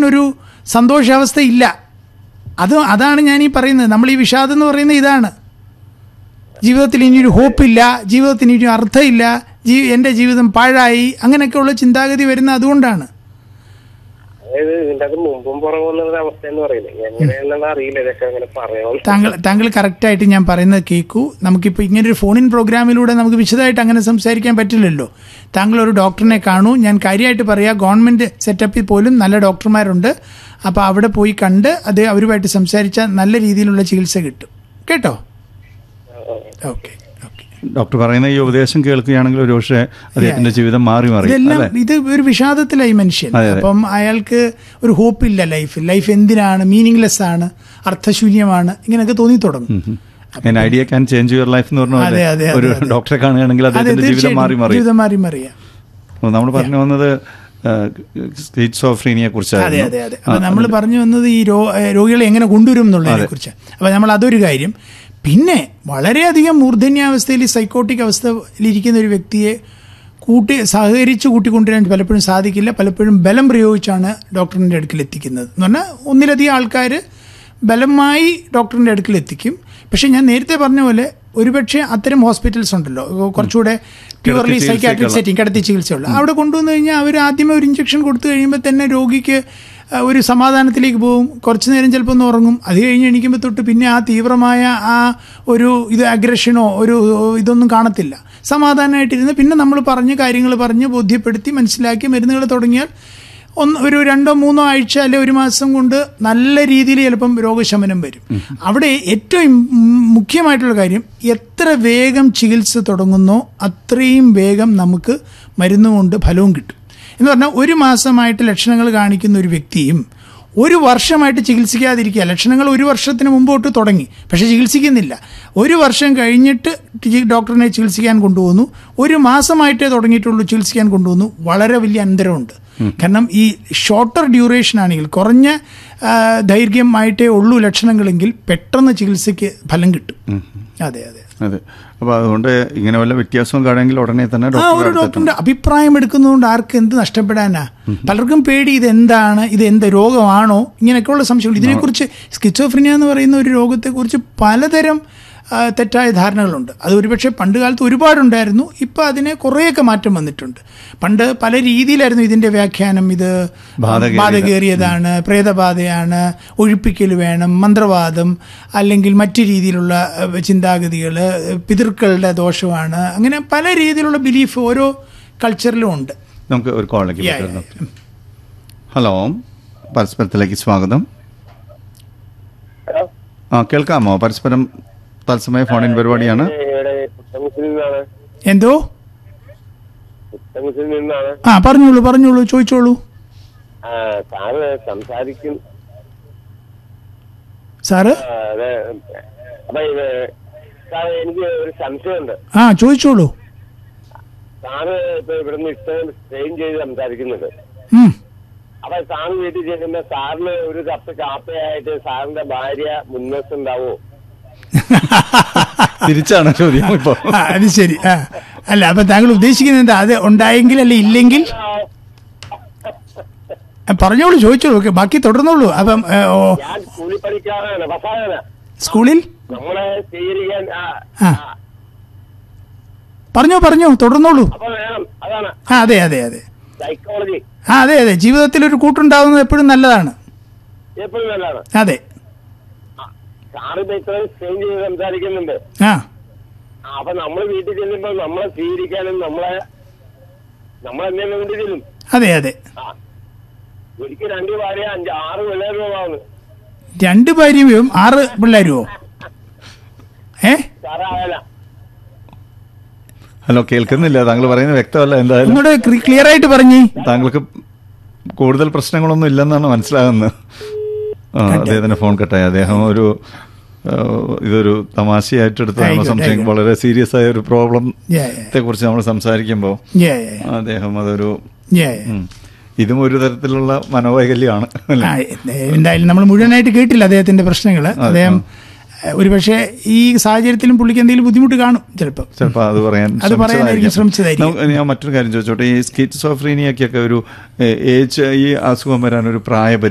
മനസ്സിനൊരു സന്തോഷാവസ്ഥ ഇല്ല അത് അതാണ് ഞാൻ ഈ പറയുന്നത് നമ്മൾ ഈ വിഷാദം എന്ന് പറയുന്നത് ഇതാണ് ജീവിതത്തിൽ ഇനിയൊരു ഹോപ്പില്ല ജീവിതത്തിന് ഇനി അർത്ഥമില്ല ജീ എൻ്റെ ജീവിതം പാഴായി അങ്ങനെയൊക്കെയുള്ള ചിന്താഗതി വരുന്ന അതുകൊണ്ടാണ് അതായത് ഇതിന്റെ അത് മുമ്പും പുറകുള്ള അവസ്ഥ എന്ന് പറയുന്നത് എങ്ങനെയാണെന്നുള്ള അറിയില്ല ഇതൊക്കെ അങ്ങനെ പറയാം താങ്കൾ താങ്കൾ കറക്റ്റായിട്ട് ഞാൻ പറയുന്നത് കേൾക്കൂ നമുക്കിപ്പോൾ ഇങ്ങനൊരു ഫോണിൻ പ്രോഗ്രാമിലൂടെ നമുക്ക് വിശദമായിട്ട് അങ്ങനെ സംസാരിക്കാൻ പറ്റില്ലല്ലോ താങ്കൾ ഒരു ഡോക്ടറിനെ കാണൂ ഞാൻ കാര്യമായിട്ട് പറയാം ഗവൺമെൻറ് സെറ്റപ്പിൽ പോലും നല്ല ഡോക്ടർമാരുണ്ട് അപ്പോൾ അവിടെ പോയി കണ്ട് അത് അവരുമായിട്ട് സംസാരിച്ചാൽ നല്ല രീതിയിലുള്ള ചികിത്സ കിട്ടും കേട്ടോ ഓക്കെ ഓക്കെ ഡോക്ടർ പറയുന്ന ഈ ഉപദേശം കേൾക്കുകയാണെങ്കിൽ ഒരു പക്ഷേ അദ്ദേഹത്തിന്റെ ജീവിതം മാറി മാറി ഇതെല്ലാം അല്ലേ ഇത് ഒരു വിഷാദത്തിലായി മനുഷ്യൻ അതെ, അതെ. അപ്പം അയാൾക്ക് ഒരു ഹോപ്പില്ല ലൈഫിൽ ലൈഫ് എന്തിനാണ് മീനിങ്ലെസ് ആണ് അർത്ഥശൂന്യമാണ് ഇങ്ങനെയൊക്കെ തോന്നി തുടങ്ങും an idea can change your life എന്ന് പറഞ്ഞ അതെ, പോലെ അതെ, ഒരു അതെ, അതെ. ഡോക്ടറെ കാണുകയാണെങ്കിൽ അതെ അദ്ദേഹത്തിന്റെ ജീവിതം മാറി തീർച്ചയായിട്ടും മാറി ജീവിതം മാറി മറിയാം നമ്മൾ പറഞ്ഞു വന്നത് സ്കീറ്റ്സോഫ്രീനിയെ അതെ കുറിച്ചായിരുന്നു അതെ അതെ അപ്പൊ നമ്മൾ പറഞ്ഞു വന്നത് ഈ രോ ഏഹ് രോഗികളെ എങ്ങനെ കൊണ്ടുവരും എന്നുള്ളതിനെ കുറിച്ച് അപ്പൊ നമ്മൾ അതൊരു കാര്യം പിന്നെ വളരെയധികം മൂർധന്യാവസ്ഥയിൽ സൈക്കോട്ടിക് അവസ്ഥയിലിരിക്കുന്ന ഒരു വ്യക്തിയെ കൂട്ടി സഹകരിച്ച് കൂട്ടിക്കൊണ്ടുവരാൻ പലപ്പോഴും സാധിക്കില്ല പലപ്പോഴും ബലം പ്രയോഗിച്ചാണ് ഡോക്ടറിൻ്റെ അടുക്കൽ എത്തിക്കുന്നത് എന്ന് പറഞ്ഞാൽ ഒന്നിലധികം ആൾക്കാർ ബലമായി ഡോക്ടറിൻ്റെ അടുക്കൽ എത്തിക്കും പക്ഷേ ഞാൻ നേരത്തെ പറഞ്ഞ പോലെ ഒരുപക്ഷെ അത്തരം ഹോസ്പിറ്റൽസ് ഉണ്ടല്ലോ കുറച്ചുകൂടെ പ്യുവർലി ചികിത്സയ്ക്കുള്ള- സൈക്കാട്രിക് സെറ്റിംഗ് കിടത്തി ചികിത്സയുള്ള അവിടെ കൊണ്ടുവന്നു കഴിഞ്ഞാൽ അവർ ആദ്യമേ ഒരു ഇഞ്ചക്ഷൻ കൊടുത്തു കഴിയുമ്പോൾ തന്നെ രോഗിക്ക് ആ, ഒരു സമാധാനത്തിലേക്ക് പോകും കുറച്ച് നേരം ചിലപ്പോൾ ഒന്ന് ഉറങ്ങും അത് കഴിഞ്ഞ് എണീക്കുമ്പോൾ തൊട്ട് പിന്നെ ആ തീവ്രമായ ആ ഒരു ഇത് അഗ്രഷനോ ഒരു ഇതൊന്നും കാണത്തില്ല സമാധാനമായിട്ടിരുന്ന് പിന്നെ നമ്മൾ പറഞ്ഞ് കാര്യങ്ങൾ പറഞ്ഞ് ബോധ്യപ്പെടുത്തി മനസ്സിലാക്കി മരുന്നുകൾ തുടങ്ങിയാൽ ഒന്ന് ഒരു രണ്ടോ മൂന്നോ ആഴ്ച അല്ലെ ഒരു മാസം കൊണ്ട് നല്ല രീതിയിൽ ചിലപ്പം രോഗശമനം വരും അവിടെ ഏറ്റവും ഇം- മുഖ്യമായിട്ടുള്ള കാര്യം എത്ര വേഗം ചികിത്സ തുടങ്ങുന്നോ അത്രയും വേഗം നമുക്ക് മരുന്നുകൊണ്ട് ഫലവും കിട്ടും എന്ന് പറഞ്ഞാൽ ഒരു മാസമായിട്ട് ലക്ഷണങ്ങൾ കാണിക്കുന്ന ഒരു വ്യക്തിയും ഒരു വർഷമായിട്ട് ചികിത്സിക്കാതിരിക്കുക ലക്ഷണങ്ങൾ ഒരു വർഷത്തിന് മുമ്പോട്ട് തുടങ്ങി പക്ഷേ ചികിത്സിക്കുന്നില്ല ഒരു വർഷം കഴിഞ്ഞിട്ട് ടി- ഡോക്ടറിനെ ചികിത്സിക്കാൻ കൊണ്ടുപോകുന്നു ഒരു മാസമായിട്ടേ തുടങ്ങിയിട്ടുള്ളൂ ചികിത്സിക്കാൻ കൊണ്ടുപോകുന്നു വളരെ വലിയ അന്തരമുണ്ട് കാരണം ഈ ഷോർട്ടർ ഡ്യൂറേഷൻ ആണെങ്കിൽ കുറഞ്ഞ ആ, ദൈർഘ്യമായിട്ടേ ഉള്ളൂ ലക്ഷണങ്ങളെങ്കിൽ പെട്ടെന്ന് ചികിത്സയ്ക്ക് ഫലം കിട്ടും അതെ അതെ അതെ അപ്പൊ അതുകൊണ്ട് ഇങ്ങനെ വല്ല വ്യത്യാസവും കാണുമെങ്കിൽ ഉടനെ തന്നെ ആ ഡോക്ടറെ ഒരു അടുത്തെത്തണം. ഡോക്ടറിന്റെ അഭിപ്രായം എടുക്കുന്നതുകൊണ്ട് ആർക്ക് എന്ത് നഷ്ടപ്പെടാനാ പലർക്കും പേടി ഇത് എന്താണ് ഇത് എന്ത് രോഗമാണോ ഇങ്ങനെയൊക്കെയുള്ള സംശയങ്ങൾ ഇതിനെക്കുറിച്ച് സ്കിച്ചോഫ്രിനിയ എന്ന് പറയുന്ന ഒരു രോഗത്തെക്കുറിച്ച് പലതരം ആ, തെറ്റായ ധാരണകളുണ്ട് അത് ഒരുപക്ഷെ പണ്ട് കാലത്ത് ഒരുപാടുണ്ടായിരുന്നു ഇപ്പോൾ അതിന് കുറേയൊക്കെ മാറ്റം വന്നിട്ടുണ്ട് പണ്ട് പല രീതിയിലായിരുന്നു ഇതിന്റെ വ്യാഖ്യാനം ഇത് ബാധകേറിയത്. ബാധകേറിയതാണ് പ്രേതബാധയാണ് ഒഴിപ്പിക്കൽ വേണം മന്ത്രവാദം അല്ലെങ്കിൽ മറ്റു രീതിയിലുള്ള ചിന്താഗതികൾ പിതൃക്കളുടെ ദോഷമാണ് അങ്ങനെ പല രീതിയിലുള്ള ബിലീഫ് ഓരോ കൾച്ചറിലും ഉണ്ട് നമുക്ക് ഒരു കോളിലേക്ക് Yeah, പറ്റുമോ? yeah, ഹലോ പരസ്പരത്തിലേക്ക് സ്വാഗതം ഹലോ ആ കേൾക്കാമോ പരസ്പരം തത്സമയ ഫോണിൻ പരിപാടിയാണ് ഇവിടെ പുത്തൻകുച്ചിൽ നിന്നാണ് എന്തോ പുത്തൻകുച്ചിൽ നിന്നാണ് ആ പറഞ്ഞോളൂ പറഞ്ഞോളൂ ചോദിച്ചോളൂ ആ സാറ് സംസാരിക്കും സാറ് ആ, അതെ അപ്പൊ ഇത് സാറ് എനിക്ക് ഒരു സംശയമുണ്ട് ആ ചോദിച്ചോളൂ സാറ് ഇപ്പൊ ഇവിടുന്ന് ഇഷ്ടം ട്രെയിൻ ചെയ്ത് സംസാരിക്കുന്നത് ഉം. അപ്പൊ സാറ് വീട്ടിൽ ചെല്ലുമ്പോ സാറിന് ഒരു കപ്പ് കാപ്പയായിട്ട് സാറിന്റെ ഭാര്യ മുൻവശമുണ്ടാവോ തിരിച്ചാണ് ചോദ്യം ഇപ്പൊ ആ അത് ശരി ആ അല്ല അപ്പൊ താങ്കൾ ഉദ്ദേശിക്കുന്നത് എന്താ അത് ഉണ്ടായെങ്കിൽ അല്ലെ ഇല്ലെങ്കിൽ ആ, പറഞ്ഞോളൂ ചോദിച്ചോളൂ ഓക്കെ ബാക്കി തുടർന്നോളൂ അപ്പം ഏ, ഓ ഞാൻ കൂലിപ്പണിക്കാരാണ് പസാരന സ്കൂളിൽ നമ്മളെ സ്വീകരിക്കാൻ ആ, ആ. ആ, പറഞ്ഞോ പറഞ്ഞോ തുടർന്നോളൂ അപ്പൊ വേണം അതാണ് ആ അതെ അതെ അതെ സൈക്കോളജി ആ അതെ അതെ ജീവിതത്തിൽ ഒരു കൂട്ടുണ്ടാവുന്നത് എപ്പോഴും നല്ലതാണ് എപ്പോഴും നല്ലതാണ് അതെ ആ, സാറ് ഇപ്പൊ ഇത്രയും സ്ട്രെയിൻ ചെയ്ത് സംസാരിക്കുന്നുണ്ട് ആ ആ, അപ്പൊ നമ്മൾ വീട്ടിൽ ചെല്ലുമ്പോ നമ്മളെ സ്വീകരിക്കാനും നമ്മളെ നമ്മളെന്തെങ്കിലും കൊണ്ട് ചെല്ലും അതെ അതെ ആ എനിക്ക് രണ്ട് ഭാര്യ അഞ്ച് ആറ് പിള്ളേരുള്ളതാണ് രണ്ട് ഭാര്യയും ആറ് പിള്ളേരുമോ ഏ സാറേ ആയാല ഹലോ കേൾക്കുന്നില്ല താങ്കൾ പറയുന്നത് വ്യക്തമല്ല എന്തായാലും ഒന്നുകൂടെ ക്ലിയർ ആയിട്ട് പറഞ്ഞേ താങ്കൾക്ക് കൂടുതൽ പ്രശ്നങ്ങളൊന്നും ഇല്ലെന്നാണ് മനസ്സിലാകുന്നത് ആ, അദ്ദേഹത്തിന്റെ ഫോൺ കട്ടായി അദ്ദേഹം ഒരു ആ, ഇതൊരു തമാശയായിട്ട് എടുത്തതാണ് ആയിക്കോട്ടെ, സംശയം ആയിക്കോട്ടെ. വളരെ സീരിയസ് ആയ ഒരു പ്രോബ്ലത്തെ Yeah, yeah. കുറിച്ച് നമ്മൾ സംസാരിക്കുമ്പോൾ Yeah, yeah, yeah. അദ്ദേഹം അതൊരു Yeah, yeah. ഉം. ഇതും ഒരു തരത്തിലുള്ള മനോവൈകല്യമാണ് അല്ലേ ആ, എന്തായാലും നമ്മൾ മുഴുവനായിട്ട് കേട്ടില്ല അദ്ദേഹത്തിന്റെ പ്രശ്നങ്ങൾ അദ്ദേഹം ഒരുപക്ഷെ ഈ സാഹചര്യത്തിലും പുള്ളിക്ക് എന്തെങ്കിലും ബുദ്ധിമുട്ട് കാണും ചിലപ്പോൾ ചിലപ്പോൾ അത് പറയാൻ അത് പറയാനായിരിക്കും ശ്രമിച്ചതായിരിക്കും. നമുക്ക് ഞാൻ മറ്റൊരു കാര്യം ചോദിച്ചോട്ടെ ഈ സ്കിറ്റ്സോഫ്രീനിയൊക്കെ ഒരു ഏജ് ഈ അസുഖം വരാൻ ഒരു പ്രായ